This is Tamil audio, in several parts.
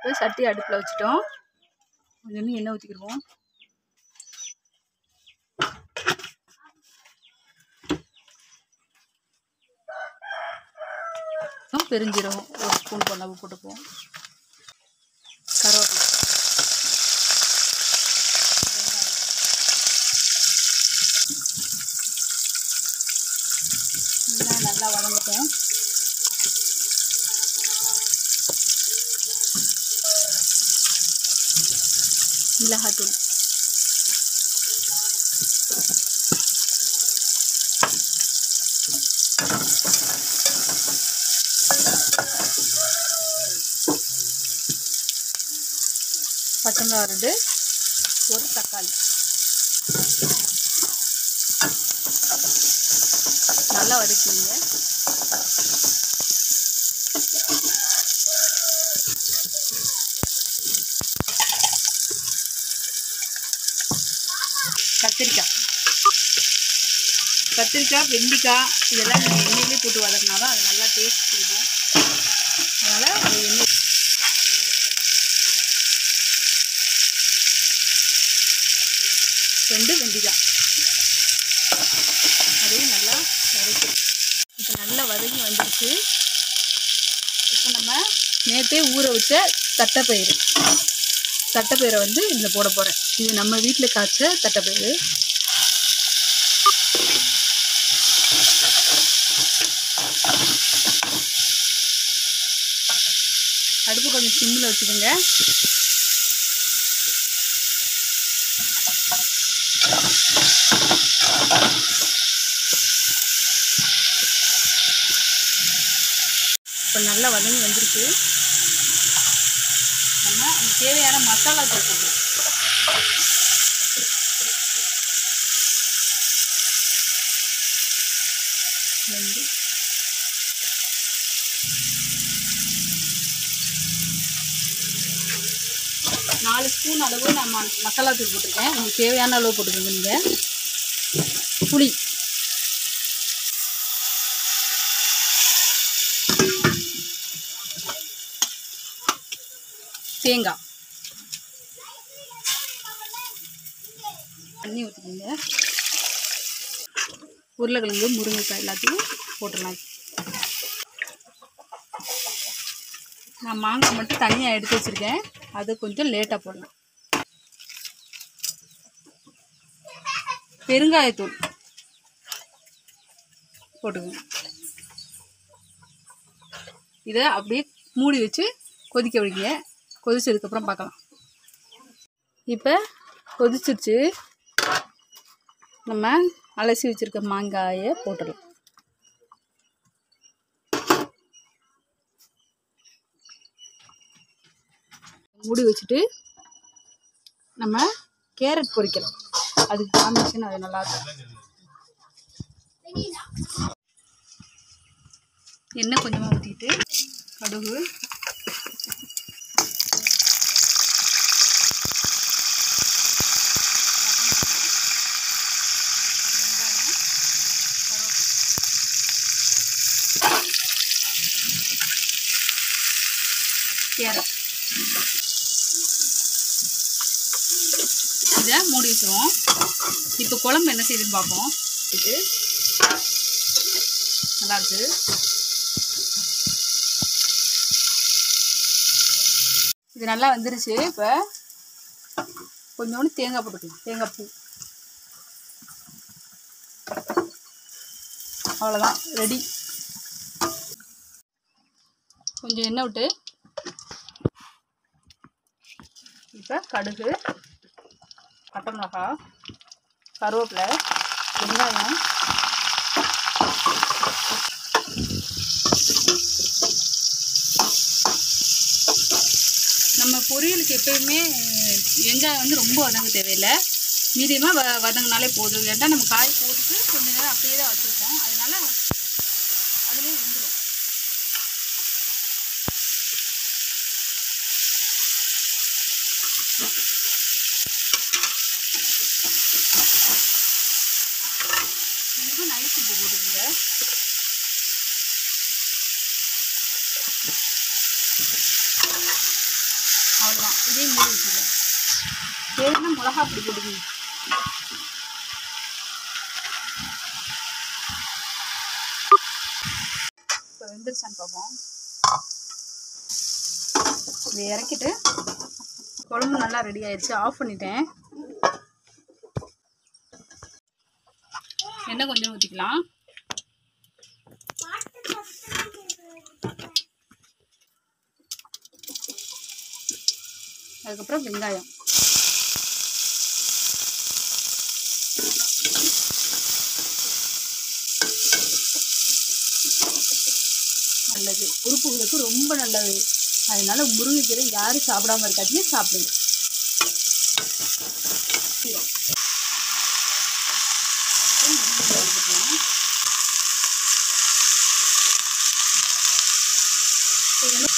இப்போ சட்டி அடுப்பில் வச்சுட்டோம் கொஞ்சம் எண்ணெய் ஊற்றிக்கிடுவோம் அப்புறம் பெருஞ்சீரகம் ஒரு ஸ்பூன் பண்ண போட்டுக்குவோம் கருவேப்பிலை வெங்காயம் நல்லா வதங்கட்டும் மிளகாத்தூள் பச்சை மிளகா ரெண்டு ஒரு தக்காளி நல்லா வதக்கிங்க கத்திரிக்காய் கத்திரிக்காய் வெண்டைக்காய் இதெல்லாம் நீங்கள் எண்ணெயிலே போட்டு வதக்கினா தான் அது நல்லா டேஸ்ட் கொடுக்கும் அதனால் அது எண்ணெய் ரெண்டு வெண்டைக்காய் அதையும் நல்லா வதக்கி இப்போ நல்லா வதங்கி வந்துருச்சு இப்போ நம்ம நேற்றே ஊற வச்ச தட்டைப்பயிறு தட்டைப்பயிரை வந்து இதில் போட போகிறேன் இது நம்ம வீட்டில் காய்ச்ச தட்டைப்பயிறு அடுப்பு கொஞ்சம் சிம்மில் வச்சுக்கோங்க இப்போ நல்லா வதங்கி வந்துருக்கு நம்ம அதுக்கு தேவையான மசாலா தூள் போட்டுருவோம் ரெண்டு நாலு ஸ்பூன் அளவு நான் ம- மசாலா தூள் போட்டிருக்கேன் உங்களுக்கு தேவையான அளவு போட்டுக்கோங்க நீங்கள் புளி தேங்காய் தண்ணி ஊற்றிக்கோங்க உருளைக்கிழங்கு முருங்கைக்காய் எல்லாத்தையும் போட்டுடலாம் நான் மாங்காய் மட்டும் தனியாக எடுத்து வச்சுருக்கேன் அது கொஞ்சம் லேட்டாக போடலாம் பெருங்காயத்தூள் போட்டுக்கோங்க இதை அப்படியே மூடி வச்சு கொதிக்க வைங்க கொதிச்சதுக்கப்புறம் பார்க்கலாம் இப்போ கொதிச்சிருச்சு நம்ம அலசி வச்சுருக்க மாங்காயை போட்டுடலாம் மூடி வச்சுட்டு நம்ம கேரட் பொரிக்கலாம் அதுக்கு காம்பினேஷன் அது நல்லா இருக்கும் எண்ணெய் கொஞ்சமாக ஊற்றிட்டு கடுகு கேரட் இதை மூடி வச்சுருவோம் இப்போ குழம்பு என்ன செய்யுதுன்னு பார்ப்போம் இது நல்லா இருக்கு இது நல்லா வந்துருச்சு இப்போ கொஞ்சோண்டு தேங்காய் போட்டுக்கலாம் தேங்காய் பூ அவ்வளோதான் ரெடி கொஞ்சம் எண்ணெய் விட்டு இப்போ கடுகு பட்டை மிளகா கருவேப்பிலை வெங்காயம் நம்ம பொரியலுக்கு எப்பயுமே வெங்காயம் வந்து ரொம்ப வதங்க தேவையில்லை மீடியமாக வ வதங்கினாலே போதும் ஏன்னா நம்ம காய் போட்டுட்டு கொஞ்ச நேரம் அப்படியே தான் வச்சுருக்கோம் அதனால அதுலேயே வந்துடும் இதுக்கும் நைஸ் உப்பு போட்டுக்கோங்க அவ்வளோதான் இதே மூடி வச்சுருங்க வேணும்னா மிளகா பொடி போட்டுக்கோங்க இப்போ வெந்துருச்சான்னு பார்ப்போம் இதை இறக்கிட்டு குழம்பு நல்லா ரெடி ஆயிடுச்சு ஆஃப் பண்ணிட்டேன் எண்ணெய் கொஞ்சம் ஊற்றிக்கலாம் அதுக்கப்புறம் வெங்காயம் நல்லது உறுப்புகளுக்கு ரொம்ப நல்லது அதனால முருங்கைக்கீரை யாரும் சாப்பிடாம இருக்காதீங்க சாப்பிடுங்க சீரகம். அப்புறம் முருங்கைக்கீரை எடுத்துக்கலாம். கொஞ்சம்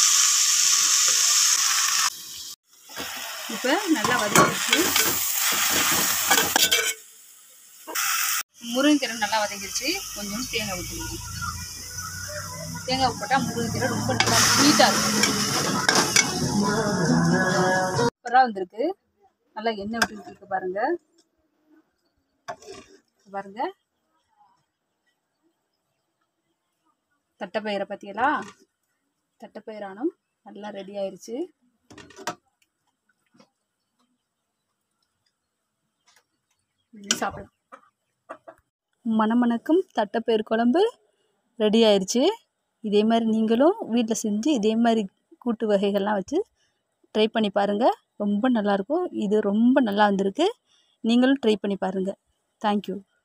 இப்போ நல்லா வதங்கிடுச்சு முருங்கைக்கீரை நல்லா வதங்கிடுச்சு கொஞ்சம் தேங்காய் ஊற்றிக்கணும் தேங்காய் போட்டால் முருங்கைக்கீரை ரொம்ப நல்லா ஸ்வீட்டாக இருக்கும் சூப்பராக வந்திருக்கு நல்லா எண்ணெய் விட்டுக்கிட்டு இருக்கு பாருங்க பாருங்க தட்டைப்பயிரை பார்த்தீங்களா தட்டைப்பயிரானும் நல்லா ரெடி ஆயிருச்சு இது சாப்பிடலாம் மணமணக்கும் தட்டைப்பயிறு குழம்பு ரெடி ஆயிருச்சு இதே மாதிரி நீங்களும் வீட்டில் செஞ்சு இதே மாதிரி கூட்டு வகைகள்லாம் வச்சு ட்ரை பண்ணி பாருங்கள் ரொம்ப நல்லாயிருக்கும் இது ரொம்ப நல்லா வந்திருக்கு நீங்களும் ட்ரை பண்ணி பாருங்கள் தேங்க்யூ